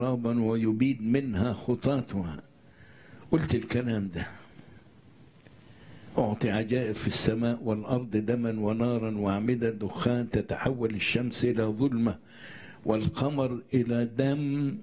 ترابا ويبيد منها خطاتها قلت الكلام ده أعطي عجائب في السماء والأرض دما ونارا وأعمدة دخان تتحول الشمس إلى ظلمة والقمر إلى دم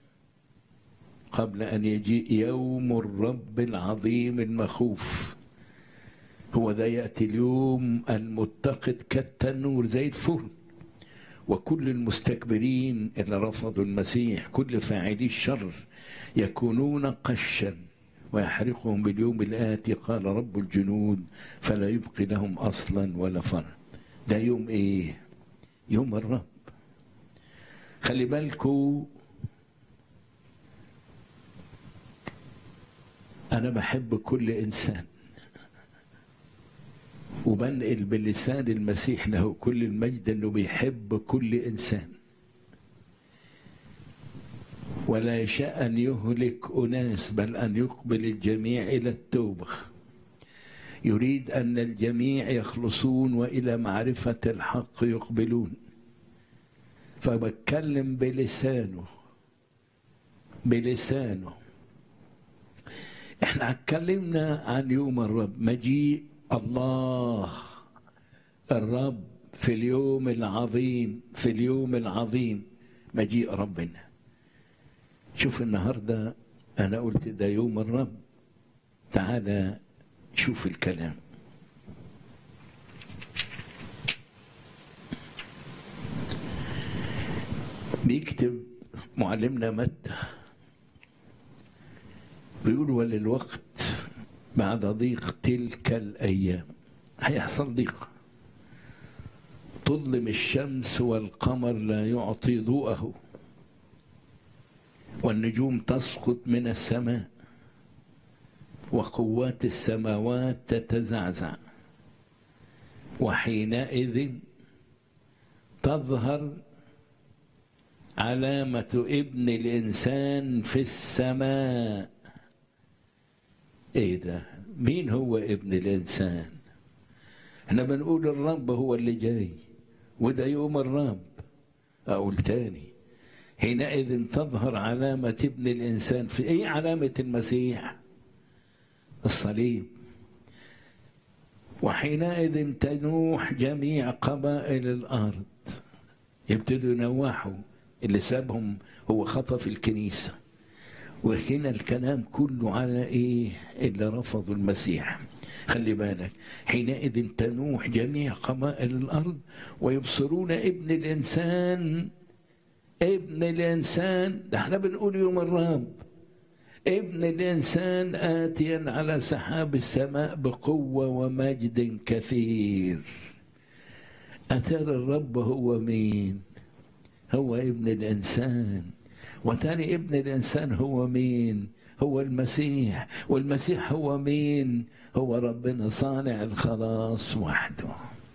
قبل أن يجيء يوم الرب العظيم المخوف هو ذا يأتي اليوم المتقد كالتنور زي الفرن وكل المستكبرين اللي رفضوا المسيح كل فاعلي الشر يكونون قشا ويحرقهم باليوم الآتي قال رب الجنود فلا يبقي لهم أصلا ولا فرع ده يوم إيه يوم الرب خلي بالكو أنا بحب كل إنسان وبنقل بلسان المسيح له كل المجد انه بيحب كل انسان ولا يشاء ان يهلك اناس بل ان يقبل الجميع الى التوبه يريد ان الجميع يخلصون والى معرفه الحق يقبلون فبتكلم بلسانه بلسانه احنا اتكلمنا عن يوم الرب مجيء الله الرب في اليوم العظيم في اليوم العظيم مجيء ربنا شوف النهارده انا قلت ده يوم الرب تعالى شوف الكلام بيكتب معلمنا متى بيقول وللوقت بعد ضيق تلك الأيام هيحصل ضيق تظلم الشمس والقمر لا يعطي ضوءه والنجوم تسقط من السماء وقوات السماوات تتزعزع وحينئذ تظهر علامة ابن الإنسان في السماء ايه ده مين هو ابن الانسان احنا بنقول الرب هو اللي جاي وده يوم الرب اقول تاني حينئذ تظهر علامة ابن الإنسان في أي علامة المسيح الصليب وحينئذ تنوح جميع قبائل الأرض يبتدوا ينوحوا اللي سابهم هو خطف الكنيسه وهنا الكلام كله على ايه اللي رفضوا المسيح خلي بالك حينئذ تنوح جميع قبائل الارض ويبصرون ابن الانسان ابن الانسان ده احنا بنقول يوم الرب ابن الانسان اتيا على سحاب السماء بقوه ومجد كثير اتارى الرب هو مين هو ابن الانسان وتاني ابن الانسان هو مين هو المسيح والمسيح هو مين هو ربنا صانع الخلاص وحده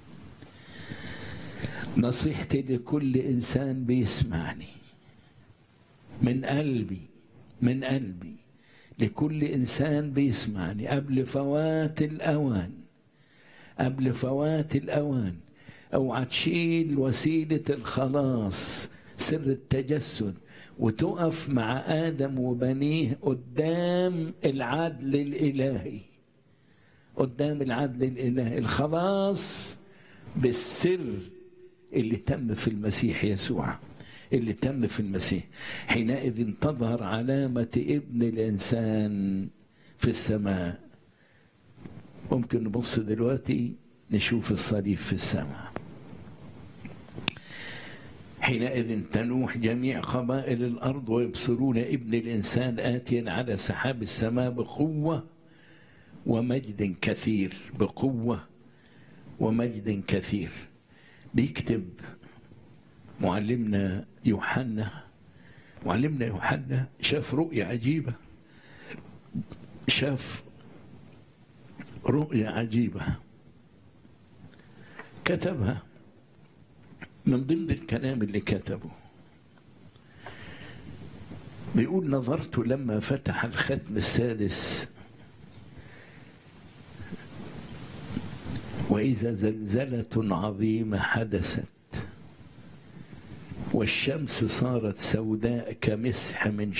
نصيحتي لكل انسان بيسمعني من قلبي من قلبي لكل انسان بيسمعني قبل فوات الاوان قبل فوات الاوان اوعى تشيل وسيله الخلاص سر التجسد وتقف مع آدم وبنيه قدام العدل الإلهي قدام العدل الإلهي الخلاص بالسر اللي تم في المسيح يسوع اللي تم في المسيح حينئذ تظهر علامة ابن الإنسان في السماء ممكن نبص دلوقتي نشوف الصليب في السماء حينئذ تنوح جميع قبائل الارض ويبصرون ابن الانسان اتيا على سحاب السماء بقوه ومجد كثير بقوه ومجد كثير بيكتب معلمنا يوحنا معلمنا يوحنا شاف رؤية عجيبة شاف رؤية عجيبة كتبها من ضمن الكلام اللي كتبه بيقول نظرت لما فتح الختم السادس وإذا زلزلة عظيمة حدثت والشمس صارت سوداء كمسح من